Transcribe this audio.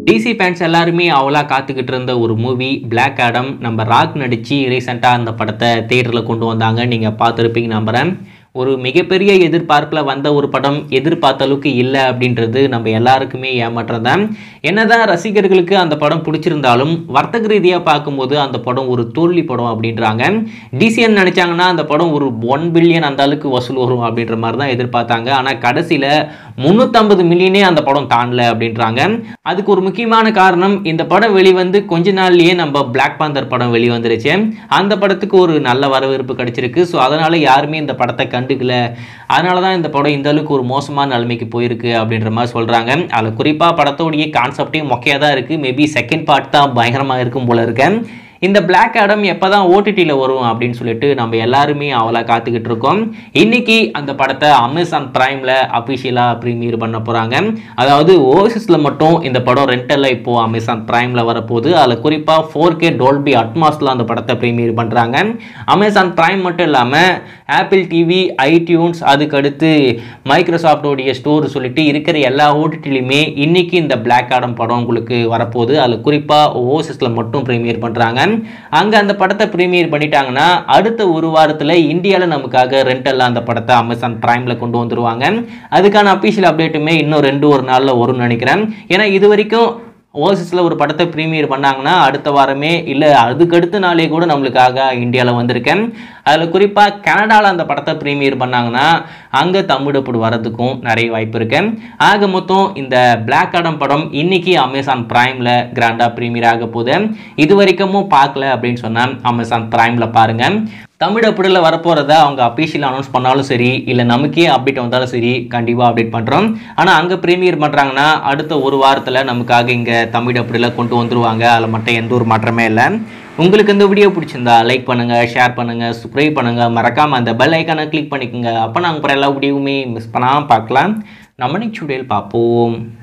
DC fans எல்லாருமே அவ்வளோ காத்துக்கிட்டு இருந்த ஒரு மூவி Black Adam நம்ம ராக் நடித்து ரீசெண்டாக அந்த படத்தை தேட்டரில் கொண்டு வந்தாங்க நீங்கள் பார்த்துருப்பீங்க நம்புகிறேன் ஒரு மிகப்பெரிய எதிர்பார்ப்பில் வந்த ஒரு படம் எதிர்பார்த்த அளவுக்கு இல்லை அப்படின்றது நம்ம எல்லாருக்குமே ஏமாற்றம் தான் என்னதான் ரசிகர்களுக்கு அந்த படம் பிடிச்சிருந்தாலும் வர்த்தக ரீதியாக பார்க்கும்போது அந்த படம் ஒரு தோல்வி படம் அப்படின்றாங்க டிசிஎன் நினச்சாங்கன்னா அந்த படம் ஒரு ஒன் பில்லியன் அந்த அளவுக்கு வசூல் வரும் அப்படின்ற மாதிரி தான் எதிர்பார்த்தாங்க ஆனால் கடைசியில் முந்நூற்றம்பது மில்லியனே அந்த படம் தாண்டல அப்படின்றாங்க அதுக்கு ஒரு முக்கியமான காரணம் இந்த படம் வெளிவந்து கொஞ்ச நாள்லயே நம்ம Black Panther படம் வெளிவந்துருச்சு அந்த படத்துக்கு ஒரு நல்ல வரவேற்பு கிடைச்சிருக்கு ஸோ அதனால யாருமே இந்த படத்தை கண்டுக்கல அதனால தான் இந்த படம் இந்த அளவுக்கு ஒரு மோசமான நிலைமைக்கு போயிருக்கு அப்படின்ற மாதிரி சொல்றாங்க அதில் குறிப்பாக படத்தோடைய கான்செப்டே மொக்கையாக தான் இருக்கு மேபி செகண்ட் பார்ட் தான் பயங்கரமாக இருக்கும் போல இருக்கேன் இந்த Black Adam எப்போ தான் ஓடிடியில் வரும் அப்படின்னு சொல்லிட்டு நம்ம எல்லாருமே அவளை காத்துக்கிட்டு இருக்கோம் இன்னைக்கு அந்த படத்தை அமேசான் பிரைமில் அஃபிஷியலாக ப்ரீமியர் பண்ண போகிறாங்க அதாவது ஓசிஸில் மட்டும் இந்த படம் ரெண்டலில் இப்போது அமேசான் பிரைமில் வரப்போகுது அதில் குறிப்பாக ஃபோர் கே டோல்பி அட்மாஸில் அந்த படத்தை ப்ரீமியர் பண்ணுறாங்க அமேசான் பிரைம் மட்டும் இல்லாமல் ஆப்பிள் டிவி ஐடியூன்ஸ் அதுக்கடுத்து மைக்ரோசாஃப்டோடைய ஸ்டோர் சொல்லிட்டு இருக்கிற எல்லா ஓடிடிலையுமே இன்னைக்கு இந்த Black Adam படம் உங்களுக்கு வரப்போகுது அதில் குறிப்பாக ஓசிஸில் மட்டும் ப்ரீமியர் பண்ணுறாங்க அங்கே அந்த படத்தை ப்ரீமியர் பண்ணிட்டாங்கன்னா அடுத்த ஒரு வாரத்தில் இந்தியாவில் நமக்காக ரெண்டெல்லாம் அந்த படத்தை அமேசான் பிரைமில் கொண்டு வந்துருவாங்க அதுக்கான அஃபிஷியல் அப்டேட்டுமே இன்னும் ரெண்டு ஒரு நாளில் வரும்னு நினைக்கிறேன் ஏன்னா இது வரைக்கும் ஓசிஸில் ஒரு படத்தை ப்ரீமியர் பண்ணாங்கன்னா அடுத்த வாரமே இல்லை அதுக்கடுத்த நாளே கூட நம்மளுக்காக இந்தியாவில் வந்திருக்கேன் அதில் குறிப்பாக கனடாவில் அந்த படத்தை ப்ரீமியர் பண்ணாங்கன்னா அங்கே தமிழப்படு வரதுக்கும் நிறைய வாய்ப்பு இருக்கு ஆக மொத்தம் இந்த Black Adam படம் இன்னைக்கு அமேசான் பிரைமில் கிராண்டாக ப்ரீமியர் ஆக போகுது இது வரைக்கும் பார்க்கல அப்படின்னு சொன்னால் அமேசான் பிரைமில் பாருங்கள் தமிழ் அப்டேட்டில் வரப்போகிறத அவங்க அஃபீஷியல் அனௌன்ஸ் பண்ணாலும் சரி இல்லை நமக்கே அப்டேட் வந்தாலும் சரி கண்டிப்பாக அப்டேட் பண்ணுறோம் ஆனால் அங்கே ப்ரீமியர் பண்ணுறாங்கன்னா அடுத்த ஒரு வாரத்தில் நமக்காக இங்கே தமிழ் அப்டேட்டில் கொண்டு வந்துருவாங்க அதில் மட்டும் எந்த ஒரு மாற்றமே இல்லை உங்களுக்கு இந்த வீடியோ பிடிச்சிருந்தா லைக் பண்ணுங்கள் ஷேர் பண்ணுங்கள் சப்ஸ்கிரைப் பண்ணுங்கள் மறக்காமல் அந்த பெல் ஐக்கானை கிளிக் பண்ணிக்கோங்க அப்போ நாங்கள் அப்புறம் எல்லா வீடியோவுமே மிஸ் பண்ணாமல் பார்க்கலாம் நம்ம நெக்ஸ்ட் வீடியோவில் பார்ப்போம்